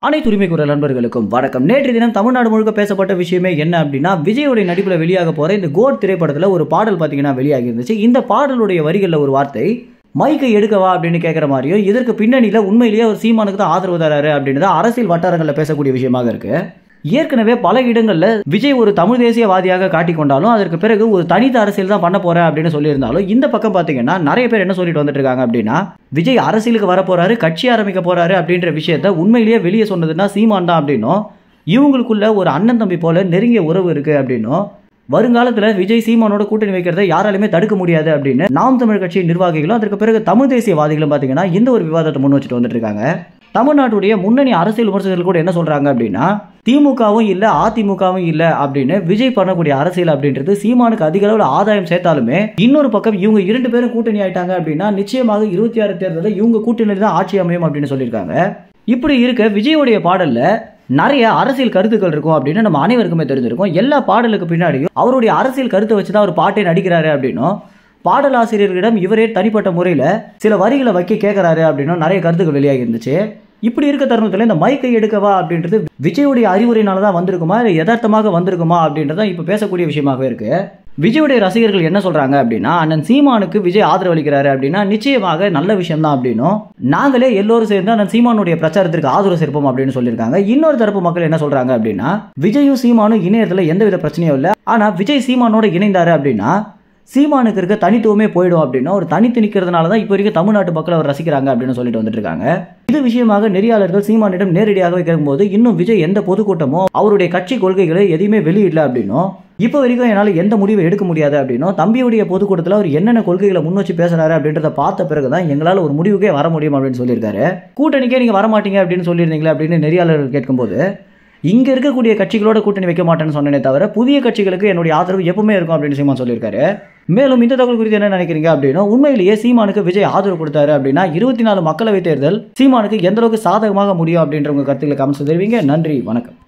அனைத்து உரிமை குரல் நண்பர்களுக்கும் வணக்கம் நேற்று தினம் தமிழ்நாடு முழுக்க பேசப்பட்ட விஷயமே என்ன அப்படின்னா விஜயோடைய நடிப்பில் வெளியாக போற இந்த கோட் திரைப்படத்தில் ஒரு பாடல் பார்த்தீங்கன்னா வெளியாகி இருந்துச்சு இந்த பாடலுடைய வரிகளில் ஒரு வார்த்தை மைக்கை எடுக்கவா அப்படின்னு கேட்குற மாதிரியும் இதற்கு பின்னணியில் உண்மையிலேயே ஒரு சீமானுக்கு தான் ஆதரவு தராரு அப்படின்னு தான் அரசியல் வட்டாரங்களில் பேசக்கூடிய விஷயமாக இருக்கு ஏற்கனவே பல இடங்கள்ல விஜய் ஒரு தமிழ் தேசியவாதியாக காட்டிக் கொண்டாலும் அதற்கு பிறகு ஒரு தனித்த அரசியல் தான் பண்ண போறேன் அப்படின்னு சொல்லியிருந்தாலும் இந்த பக்கம் பாத்தீங்கன்னா நிறைய பேர் என்ன சொல்லிட்டு வந்துட்டு இருக்காங்க அப்படின்னா விஜய் அரசியலுக்கு வர போறாரு கட்சி ஆரம்பிக்க போறாரு அப்படின்ற விஷயத்த உண்மையிலேயே வெளியே சொன்னதுன்னா சீமான் தான் அப்படின்னும் இவங்களுக்குள்ள ஒரு அண்ணன் தம்பி போல நெருங்கிய உறவு இருக்கு அப்படின்னும் வருங்காலத்தில் விஜய் சீமானோட கூட்டணி வைக்கிறதை யாராலுமே தடுக்க முடியாது அப்படின்னு நாம் தமிழ் கட்சி நிர்வாகிகளும் அதற்கு பிறகு தமிழ் தேசியவாதிகளும் பார்த்தீங்கன்னா இந்த ஒரு விவாதத்தை முன் வச்சுட்டு வந்துட்டு இருக்காங்க தமிழ்நாட்டுடைய முன்னணி அரசியல் விமர்சகர்கள் கூட என்ன சொல்றாங்க அப்படின்னா திமுகவும் இல்லை அதிமுகவும் இல்லை அப்படின்னு விஜய் பண்ணக்கூடிய அரசியல் அப்படின்றது சீமானுக்கு அதிக அளவில் ஆதாயம் சேர்த்தாலுமே இன்னொரு பக்கம் இவங்க இரண்டு பேரும் கூட்டணி ஆயிட்டாங்க அப்படின்னா நிச்சயமாக இருபத்தி ஆறு தேர்தலில் இவங்க கூட்டணி தான் ஆட்சி அமையும் அப்படின்னு சொல்லியிருக்காங்க இப்படி இருக்க விஜயோடைய பாடல்ல நிறைய அரசியல் கருத்துக்கள் இருக்கும் அப்படின்னு நம்ம அனைவருக்குமே தெரிஞ்சிருக்கும் எல்லா பாடலுக்கு பின்னாடியும் அவருடைய அரசியல் கருத்தை வச்சு தான் அவர் பாட்டை நடிக்கிறாரு அப்படின்னும் பாடலாசிரியர்களிடம் இவரே தனிப்பட்ட முறையில் சில வரிகளை வைக்க கேட்குறாரு அப்படின்னும் நிறைய கருத்துக்கள் வெளியாகி இருந்துச்சு இப்படி இருக்க தருணத்தில் இந்த மைக்கை எடுக்கவா அப்படின்றது விஜயுடைய அறிவுரையினால தான் வந்திருக்குமா இல்லை யதார்த்தமாக வந்திருக்குமா அப்படின்றத இப்போ பேசக்கூடிய விஷயமாகவே இருக்கு விஜயுடைய ரசிகர்கள் என்ன சொல்றாங்க அப்படின்னா அண்ணன் சீமானுக்கு விஜய் ஆதரவு அளிக்கிறாரு அப்படின்னா நிச்சயமாக நல்ல விஷயம் தான் அப்படின்னும் நாங்களே எல்லோரும் சேர்ந்து அண்ணன் சீமானுடைய பிரச்சாரத்திற்கு ஆதரவு சேர்ப்போம் அப்படின்னு சொல்லியிருக்காங்க இன்னொரு தரப்பு மக்கள் என்ன சொல்றாங்க அப்படின்னா விஜயும் சீமானும் இணையத்தில் எந்தவித பிரச்சனையும் இல்லை ஆனா விஜய் சீமானோட இணைந்தாரு அப்படின்னா சீமானுக்கு இருக்க தனித்துவமே போயிடும் அப்படின்னா ஒரு தனித்து நிற்கிறதுனால தான் இப்போ வரைக்கும் தமிழ்நாட்டு மக்கள் அவர் ரசிக்கிறாங்க அப்படின்னு சொல்லிட்டு வந்துட்டு இருக்காங்க இது விஷயமாக நெறியாளர்கள் சீமானிடம் நேரடியாக கேட்கும்போது இன்னும் விஜய் எந்த பொதுக்கூட்டமோ அவருடைய கட்சி கொள்கைகளை எதையுமே வெளியிடல அப்படின்னும் இப்போ வரைக்கும் என்னால் எந்த முடிவை எடுக்க முடியாது அப்படின்னும் தம்பியுடைய பொதுக்கூட்டத்தில் அவர் என்னென்ன கொள்கைகளை முன் வச்சு பேசுறாரு அப்படின்றத பார்த்த பிறகு தான் எங்களால் ஒரு முடிவுக்கே வர முடியும் அப்படின்னு சொல்லியிருக்காரு கூட்டணிக்கே நீங்கள் வரமாட்டீங்க அப்படின்னு சொல்லியிருந்தீங்களே அப்படின்னு நெறியாளர்கள் கேட்கும்போது இங்க இருக்கக்கூடிய கட்சிகளோட கூட்டணி வைக்க மாட்டேன்னு சொன்னேனே தவிர புதிய கட்சிகளுக்கு என்னுடைய ஆதரவு எப்பவுமே இருக்கும் அப்படின்னு சீமான் சொல்லியிருக்காரு மேலும் இந்த தகவல் குறித்து என்ன நினைக்கிறீங்க அப்படின்னா உண்மையிலேயே சீமானுக்கு விஜய் ஆதரவு கொடுத்தாரு அப்படின்னா இருபத்தி நாலு மக்களவை தேர்தல் சீமானுக்கு எந்த அளவுக்கு சாதகமாக முடியும் அப்படின்ற உங்க கருத்துக்களை கமெண்ட்ஸ் தெரிவிங்க நன்றி வணக்கம்